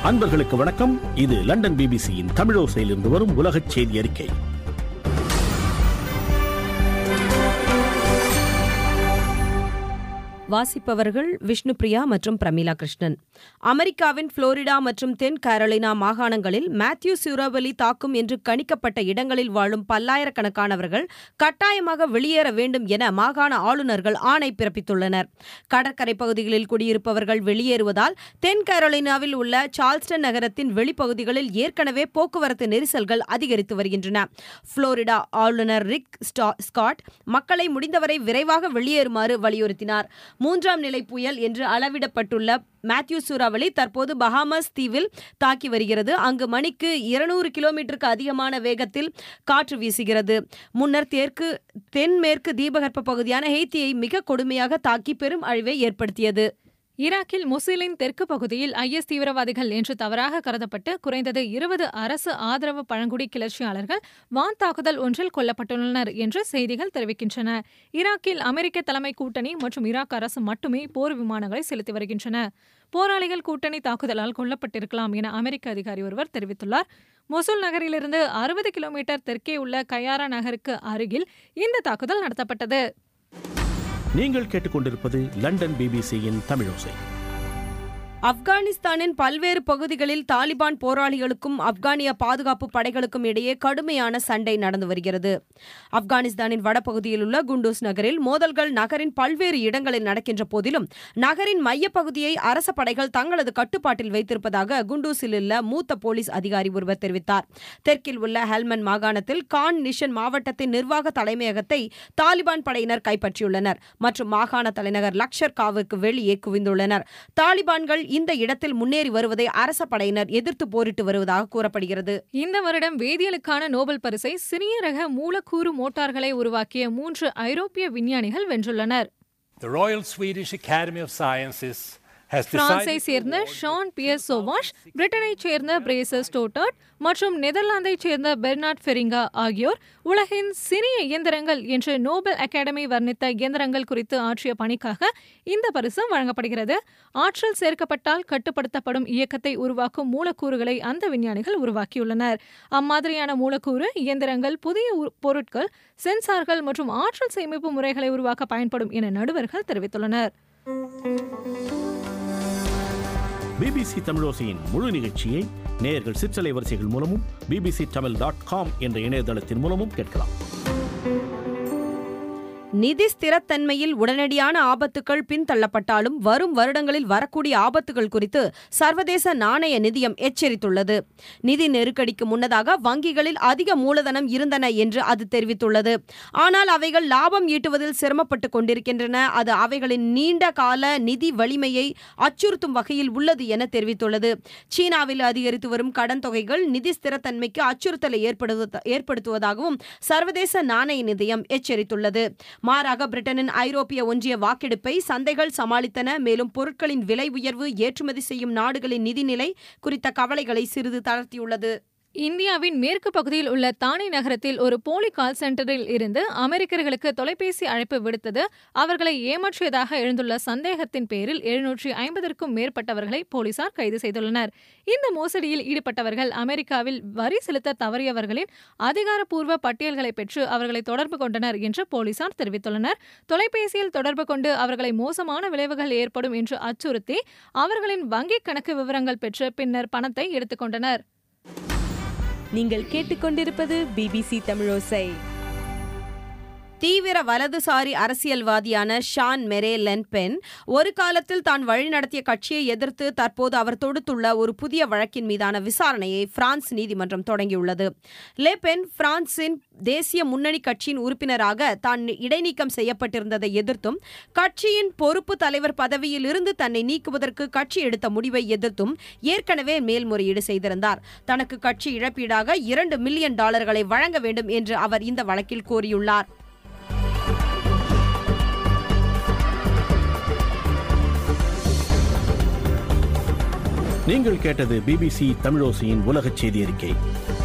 அன்பர்களுக்கு வணக்கம் இது லண்டன் பிபிசியின் தமிழோசையிலிருந்து வரும் உலகச் செய்தி அறிக்கை வாசிப்பவர்கள் விஷ்ணுபிரியா மற்றும் பிரமிளா கிருஷ்ணன் அமெரிக்காவின் புளோரிடா மற்றும் தென் கேரளினா மாகாணங்களில் மேத்யூ சூறாவளி தாக்கும் என்று கணிக்கப்பட்ட இடங்களில் வாழும் பல்லாயிரக்கணக்கானவர்கள் கட்டாயமாக வெளியேற வேண்டும் என மாகாண ஆளுநர்கள் ஆணை பிறப்பித்துள்ளனர் கடற்கரை பகுதிகளில் குடியிருப்பவர்கள் வெளியேறுவதால் தென் கேரளினாவில் உள்ள சார்ல்ஸ்டன் நகரத்தின் வெளிப்பகுதிகளில் ஏற்கனவே போக்குவரத்து நெரிசல்கள் அதிகரித்து வருகின்றன புளோரிடா ஆளுநர் ரிக் ஸ்டா- ஸ்காட் மக்களை முடிந்தவரை விரைவாக வெளியேறுமாறு வலியுறுத்தினார் மூன்றாம் நிலை புயல் என்று அளவிடப்பட்டுள்ள மேத்யூ சூறாவளி தற்போது பஹாமஸ் தீவில் தாக்கி வருகிறது அங்கு மணிக்கு இருநூறு கிலோமீட்டருக்கு அதிகமான வேகத்தில் காற்று வீசுகிறது முன்னர் தெற்கு தென்மேற்கு தீபகற்ப பகுதியான ஹெய்த்தியை மிக கொடுமையாக தாக்கி பெரும் அழிவை ஏற்படுத்தியது ஈராக்கில் முசிலின் தெற்கு பகுதியில் ஐஎஸ் தீவிரவாதிகள் என்று தவறாக கருதப்பட்டு குறைந்தது இருபது அரசு ஆதரவு பழங்குடி கிளர்ச்சியாளர்கள் வான் தாக்குதல் ஒன்றில் கொல்லப்பட்டுள்ளனர் என்று செய்திகள் தெரிவிக்கின்றன ஈராக்கில் அமெரிக்க தலைமை கூட்டணி மற்றும் ஈராக் அரசு மட்டுமே போர் விமானங்களை செலுத்தி வருகின்றன போராளிகள் கூட்டணி தாக்குதலால் கொல்லப்பட்டிருக்கலாம் என அமெரிக்க அதிகாரி ஒருவர் தெரிவித்துள்ளார் மொசூல் நகரிலிருந்து அறுபது கிலோமீட்டர் தெற்கே உள்ள கயாரா நகருக்கு அருகில் இந்த தாக்குதல் நடத்தப்பட்டது நீங்கள் கேட்டுக்கொண்டிருப்பது லண்டன் பிபிசியின் தமிழோசை ஆப்கானிஸ்தானின் பல்வேறு பகுதிகளில் தாலிபான் போராளிகளுக்கும் ஆப்கானிய பாதுகாப்பு படைகளுக்கும் இடையே கடுமையான சண்டை நடந்து வருகிறது ஆப்கானிஸ்தானின் வடபகுதியில் உள்ள குண்டூஸ் நகரில் மோதல்கள் நகரின் பல்வேறு இடங்களில் நடக்கின்ற போதிலும் நகரின் மையப்பகுதியை அரச படைகள் தங்களது கட்டுப்பாட்டில் வைத்திருப்பதாக குண்டூஸில் உள்ள மூத்த போலீஸ் அதிகாரி ஒருவர் தெரிவித்தார் தெற்கில் உள்ள ஹெல்மன் மாகாணத்தில் கான் நிஷன் மாவட்டத்தின் நிர்வாக தலைமையகத்தை தாலிபான் படையினர் கைப்பற்றியுள்ளனர் மற்றும் மாகாண தலைநகர் லக்ஷர் காவுக்கு வெளியே குவிந்துள்ளனர் தாலிபான்கள் இந்த இடத்தில் முன்னேறி வருவதை அரச படையினர் எதிர்த்து போரிட்டு வருவதாக கூறப்படுகிறது இந்த வருடம் வேதியியலுக்கான நோபல் பரிசை சிறிய ரக மூலக்கூறு மோட்டார்களை உருவாக்கிய மூன்று ஐரோப்பிய விஞ்ஞானிகள் வென்றுள்ளனர் The Royal Swedish Academy of Sciences has பிரான்சை decided சேர்ந்த ஷான் பியர் சோவாஷ் பிரிட்டனைச் சேர்ந்த பிரேசஸ் ஸ்டோட்டர்ட் மற்றும் நெதர்லாந்தைச் சேர்ந்த பெர்னார்ட் ஃபெரிங்கா ஆகியோர் உலகின் சிறிய இயந்திரங்கள் என்று நோபல் அகாடமி வர்ணித்த இயந்திரங்கள் குறித்து ஆற்றிய பணிக்காக இந்த பரிசு வழங்கப்படுகிறது ஆற்றல் சேர்க்கப்பட்டால் கட்டுப்படுத்தப்படும் இயக்கத்தை உருவாக்கும் மூலக்கூறுகளை அந்த விஞ்ஞானிகள் உருவாக்கியுள்ளனர் அம்மாதிரியான மூலக்கூறு இயந்திரங்கள் புதிய உரு- பொருட்கள் சென்சார்கள் மற்றும் ஆற்றல் சேமிப்பு முறைகளை உருவாக்க பயன்படும் என நடுவர்கள் தெரிவித்துள்ளனர் பிபிசி தமிழோசையின் முழு நிகழ்ச்சியை நேயர்கள் சிற்றலை வரிசைகள் மூலமும் பிபிசி தமிழ் டாட் காம் என்ற இணையதளத்தின் மூலமும் கேட்கலாம் நிதி ஸ்திரத்தன்மையில் உடனடியான ஆபத்துக்கள் பின்தள்ளப்பட்டாலும் வரும் வருடங்களில் வரக்கூடிய ஆபத்துகள் குறித்து சர்வதேச நாணய நிதியம் எச்சரித்துள்ளது நிதி நெருக்கடிக்கு முன்னதாக வங்கிகளில் அதிக மூலதனம் இருந்தன என்று அது தெரிவித்துள்ளது ஆனால் அவைகள் லாபம் ஈட்டுவதில் சிரமப்பட்டு கொண்டிருக்கின்றன அது அவைகளின் நீண்ட கால நிதி வலிமையை அச்சுறுத்தும் வகையில் உள்ளது என தெரிவித்துள்ளது சீனாவில் அதிகரித்து வரும் கடன் தொகைகள் நிதி ஸ்திரத்தன்மைக்கு அச்சுறுத்தலை ஏற்படுவத- ஏற்படுத்துவதாகவும் சர்வதேச நாணய நிதியம் எச்சரித்துள்ளது மாறாக பிரிட்டனின் ஐரோப்பிய ஒன்றிய வாக்கெடுப்பை சந்தைகள் சமாளித்தன மேலும் பொருட்களின் விலை உயர்வு ஏற்றுமதி செய்யும் நாடுகளின் நிதிநிலை குறித்த கவலைகளை சிறிது தளர்த்தியுள்ளது இந்தியாவின் மேற்கு பகுதியில் உள்ள தானே நகரத்தில் ஒரு போலி கால் சென்டரில் இருந்து அமெரிக்கர்களுக்கு தொலைபேசி அழைப்பு விடுத்தது அவர்களை ஏமாற்றியதாக எழுந்துள்ள சந்தேகத்தின் பேரில் எழுநூற்றி ஐம்பதற்கும் மேற்பட்டவர்களை போலீசார் கைது செய்துள்ளனர் இந்த மோசடியில் ஈடுபட்டவர்கள் அமெரிக்காவில் வரி செலுத்த தவறியவர்களின் அதிகாரப்பூர்வ பட்டியல்களை பெற்று அவர்களை தொடர்பு கொண்டனர் என்று போலீசார் தெரிவித்துள்ளனர் தொலைபேசியில் தொடர்பு கொண்டு அவர்களை மோசமான விளைவுகள் ஏற்படும் என்று அச்சுறுத்தி அவர்களின் வங்கிக் கணக்கு விவரங்கள் பெற்று பின்னர் பணத்தை எடுத்துக்கொண்டனர் நீங்கள் கேட்டுக்கொண்டிருப்பது பிபிசி தமிழோசை தீவிர வலதுசாரி அரசியல்வாதியான ஷான் மெரே லென்பென் ஒரு காலத்தில் தான் வழிநடத்திய கட்சியை எதிர்த்து தற்போது அவர் தொடுத்துள்ள ஒரு புதிய வழக்கின் மீதான விசாரணையை பிரான்ஸ் நீதிமன்றம் தொடங்கியுள்ளது லெபென் பிரான்சின் தேசிய முன்னணி கட்சியின் உறுப்பினராக தான் இடைநீக்கம் செய்யப்பட்டிருந்ததை எதிர்த்தும் கட்சியின் பொறுப்பு தலைவர் பதவியில் இருந்து தன்னை நீக்குவதற்கு கட்சி எடுத்த முடிவை எதிர்த்தும் ஏற்கனவே மேல்முறையீடு செய்திருந்தார் தனக்கு கட்சி இழப்பீடாக இரண்டு மில்லியன் டாலர்களை வழங்க வேண்டும் என்று அவர் இந்த வழக்கில் கோரியுள்ளார் நீங்கள் கேட்டது பிபிசி தமிழோசையின் உலகச் செய்தி அறிக்கை